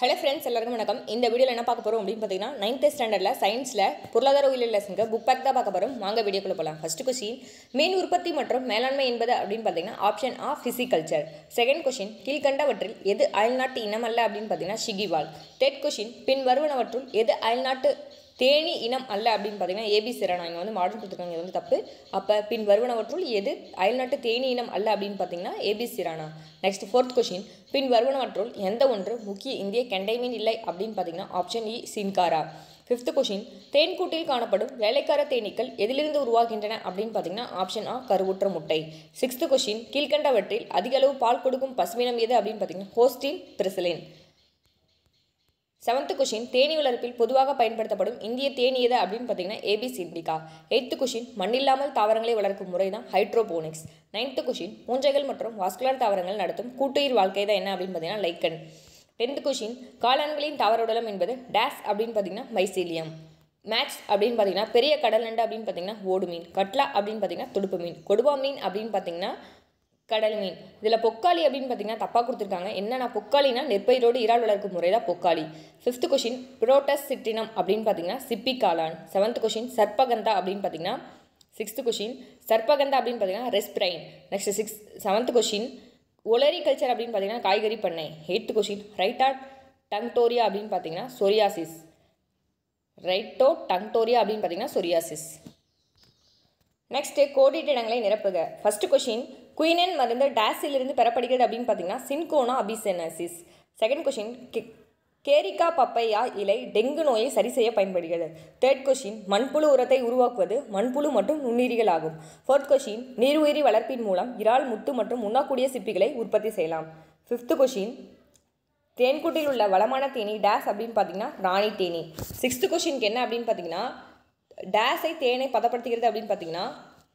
hello friends எல்லாருக்கும் வணக்கம் இந்த வீடியோவில் என்ன பார்க்க போகிறோம் அப்படின்னு பார்த்தீங்கன்னா நைன்த் ஸ்டாண்டர்டில் சயின்ஸில் பொருளாதார உயிரியல் லெசனுக்கு புக் பேக் தான் பார்க்க போகிறோம் வாங்க வீடியோக்குள்ள போகலாம் ஃபர்ஸ்ட் கொஸ்டின் மீன் உற்பத்தி மற்றும் மேலாண்மை என்பது அப்படின்னு பார்த்தீங்கன்னா ஆப்ஷன் ஆ ஃபிசிகல்ச்சர் செகண்ட் கொஸ்டின் கீழ்கண்டவற்றில் எது அயல்நாட்டு இனம் அல்ல அப்படின்னு பார்த்தீங்கன்னா ஷிகிவால் தேர்ட் கொஸ்டின் பின் வருவனவற்றுள் எது அயல்நாட்டு தேனி இனம் அல்ல அப்படின்னு பார்த்தீங்கன்னா ஏபி சிரானா இங்கே வந்து மாடல் கொடுத்துருக்காங்க இது வந்து தப்பு அப்போ பின் வருவனவற்றுள் எது அயல்நாட்டு தேனி இனம் அல்ல அப்படின்னு பார்த்தீங்கன்னா ஏபி சிரானா நெக்ஸ்ட் ஃபோர்த் கொஷின் பின் வருவனவற்றுள் எந்த ஒன்று முக்கிய இந்திய கெண்டை மீன் இல்லை அப்படின்னு பார்த்தீங்கன்னா ஆப்ஷன் இ சின்காரா ஃபிஃப்த் கொஷின் தேன்கூட்டில் காணப்படும் வேலைக்கார தேனீக்கள் எதிலிருந்து உருவாகின்றன அப்படின்னு பார்த்தீங்கன்னா ஆப்ஷன் ஆ கருவுற்ற முட்டை சிக்ஸ்த் கொஷின் கீழ்கண்டவற்றில் அதிக அளவு பால் கொடுக்கும் பசுமினம் எது அப்படின்னு பார்த்தீங்கன்னா ஹோஸ்டின் பிரிசிலின் செவன்த் கொஷின் தேனி வளர்ப்பில் பொதுவாக பயன்படுத்தப்படும் இந்திய தேனி எது அப்படின்னு பார்த்தீங்கன்னா ஏபிசி இண்டிகா எய்த்து கொஷின் மண்ணில்லாமல் தாவரங்களை வளர்க்கும் முறை தான் ஹைட்ரோபோனிக்ஸ் நைன்த்து கொஷின் பூஞ்சைகள் மற்றும் வாஸ்குலர் தாவரங்கள் நடத்தும் கூட்டுயிர் வாழ்க்கை தான் என்ன அப்படின்னு பார்த்தீங்கன்னா லைக்கன் டென்த் கொஷின் காளான்களின் தாவர உடலம் என்பது டேஸ் அப்படின்னு பார்த்தீங்கன்னா மைசீலியம் மேட்ச் அப்படின்னு பார்த்தீங்கன்னா பெரிய கடல் நண்டு அப்படின்னு பார்த்தீங்கன்னா ஓடு மீன் கட்லா அப்படின்னு பார்த்தீங்கன்னா துடுப்பு மீன் கொடுவா மீன் அப்படின்னு பார்த்தீங்கன்னா கடல் மீன் இதில் பொக்காளி அப்படின்னு பார்த்தீங்கன்னா தப்பாக கொடுத்துருக்காங்க என்னன்னா பொக்காளினா நெற்பயிரோடு இறால் வளர்க்கும் முறை தான் பொக்காளி ஃபிஃப்த் கொஷின் புரோட்டஸ் சிற்றினம் அப்படின்னு பார்த்தீங்கன்னா சிப்பி காளான் செவன்த் கொஷின் சர்ப்பகந்தா அப்படின்னு பார்த்தீங்கன்னா சிக்ஸ்த் கொஷின் சர்ப்பகந்தா அப்படின்னு பார்த்தீங்கன்னா reserpine next six seventh question olericulture அப்படின்னு பார்த்தீங்கன்னா காய்கறி பண்ணை எயித்து கொஷின் ரைட்டா டங்டோரியா அப்படின்னு பார்த்தீங்கன்னா சொரியாசிஸ் ரைட்டோ டங்டோரியா அப்படின்னு பார்த்தீங்கன்னா சொரியாசிஸ் நெக்ஸ்ட்டு கோடிட்ட இடங்களை நிரப்புக ஃபர்ஸ்ட் கொஷின் குயினன் மருந்து டேஸிலிருந்து பெறப்படுகிறது அப்படின்னு பார்த்தீங்கன்னா சின்கோனா அபிசெனசிஸ் செகண்ட் கொஷின் கேரிக்கா பப்பையா இலை டெங்கு நோயை சரி செய்ய பயன்படுகிறது தேர்ட் கொஷின் மண்புழு உரத்தை உருவாக்குவது மண்புழு மற்றும் நுண்ணுயிரிகள் ஆகும் ஃபோர்த் கொஷின் நீர்உயிரி வளர்ப்பின் மூலம் இறால் முத்து மற்றும் உண்ணக்கூடிய சிப்பிகளை உற்பத்தி செய்யலாம் ஃபிஃப்த் கொஷின் தேன்கூட்டில் உள்ள வளமான தேனி டேஸ் அப்படின்னு பார்த்தீங்கன்னா ராணி தேனி சிக்ஸ்த்து கொஷினுக்கு என்ன அப்படின்னு பார்த்தீங்கன்னா டேஸை தேனை பதப்படுத்துகிறது அப்படின்னு பார்த்தீங்கன்னா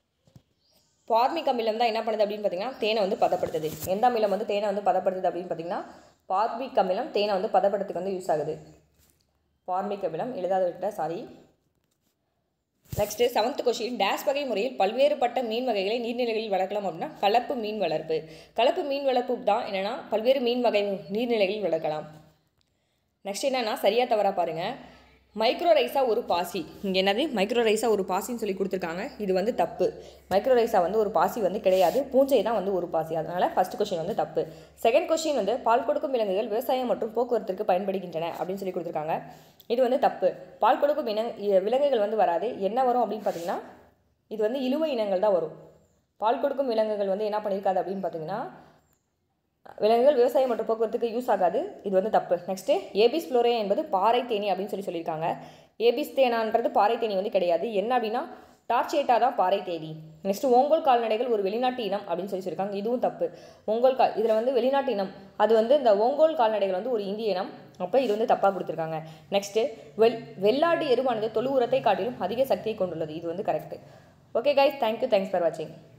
பார்மிக் அமிலம் தான் என்ன பண்ணுது அப்படின்னு பார்த்தீங்கன்னா தேனை வந்து பதப்படுத்துது எந்த அமிலம் வந்து தேனை வந்து பதப்படுத்துது அப்படின்னு பார்த்தீங்கன்னா பார்மிக் அமிலம் தேனை வந்து பதப்படுத்துக்கு வந்து யூஸ் ஆகுது பார்மிக் அமிலம் எழுதாத விட்ட சாரி நெக்ஸ்ட்டு செவன்த் கொஷின் டேஸ் வகை முறையில் பல்வேறுபட்ட மீன் வகைகளை நீர்நிலைகளில் வளர்க்கலாம் அப்படின்னா கலப்பு மீன் வளர்ப்பு கலப்பு மீன் வளர்ப்பு தான் என்னென்னா பல்வேறு மீன் வகை நீர்நிலைகளில் வளர்க்கலாம் நெக்ஸ்ட் என்னென்னா சரியாக தவறாக பாருங்கள் மைக்ரோ ரைஸா ஒரு பாசி இங்கே என்னது மைக்ரோ ரைஸா ஒரு பாசின்னு சொல்லி கொடுத்துருக்காங்க இது வந்து தப்பு மைக்ரோ ரைஸா வந்து ஒரு பாசி வந்து கிடையாது பூஞ்சை தான் வந்து ஒரு பாசி அதனால் ஃபர்ஸ்ட் கொஷின் வந்து தப்பு செகண்ட் கொஷின் வந்து பால் கொடுக்கும் விலங்குகள் விவசாயம் மற்றும் போக்குவரத்திற்கு பயன்படுகின்றன அப்படின்னு சொல்லி கொடுத்துருக்காங்க இது வந்து தப்பு பால் கொடுக்கும் இன விலங்குகள் வந்து வராது என்ன வரும் அப்படின்னு பார்த்தீங்கன்னா இது வந்து இழுவை இனங்கள் தான் வரும் பால் கொடுக்கும் விலங்குகள் வந்து என்ன பண்ணியிருக்காது அப்படின்னு பார்த்தீங்கன்னா விலங்குகள் விவசாயம் மற்றும் போக்குவரத்துக்கு யூஸ் ஆகாது இது வந்து தப்பு நெக்ஸ்ட்டு ஏபிஸ் ஃப்ளோரே என்பது பாறை தேனி அப்படின்னு சொல்லி சொல்லியிருக்காங்க ஏபிஸ் தேனான்றது பாறை தேனி வந்து கிடையாது என்ன அப்படின்னா டார்ச்சேட்டா தான் பாறை தேனி நெக்ஸ்ட் ஓங்கோல் கால்நடைகள் ஒரு வெளிநாட்டு இனம் அப்படின்னு சொல்லி சொல்லியிருக்காங்க இதுவும் தப்பு ஓங்கோல் கால் இதில் வந்து வெளிநாட்டு இனம் அது வந்து இந்த ஓங்கோல் கால்நடைகள் வந்து ஒரு இந்திய இனம் அப்போ இது வந்து தப்பாக கொடுத்துருக்காங்க நெக்ஸ்ட்டு வெள் வெள்ளாடு எருவானது தொழு உரத்தை காட்டிலும் அதிக சக்தியை கொண்டுள்ளது இது வந்து correct okay guys thank you thanks for வாட்சிங்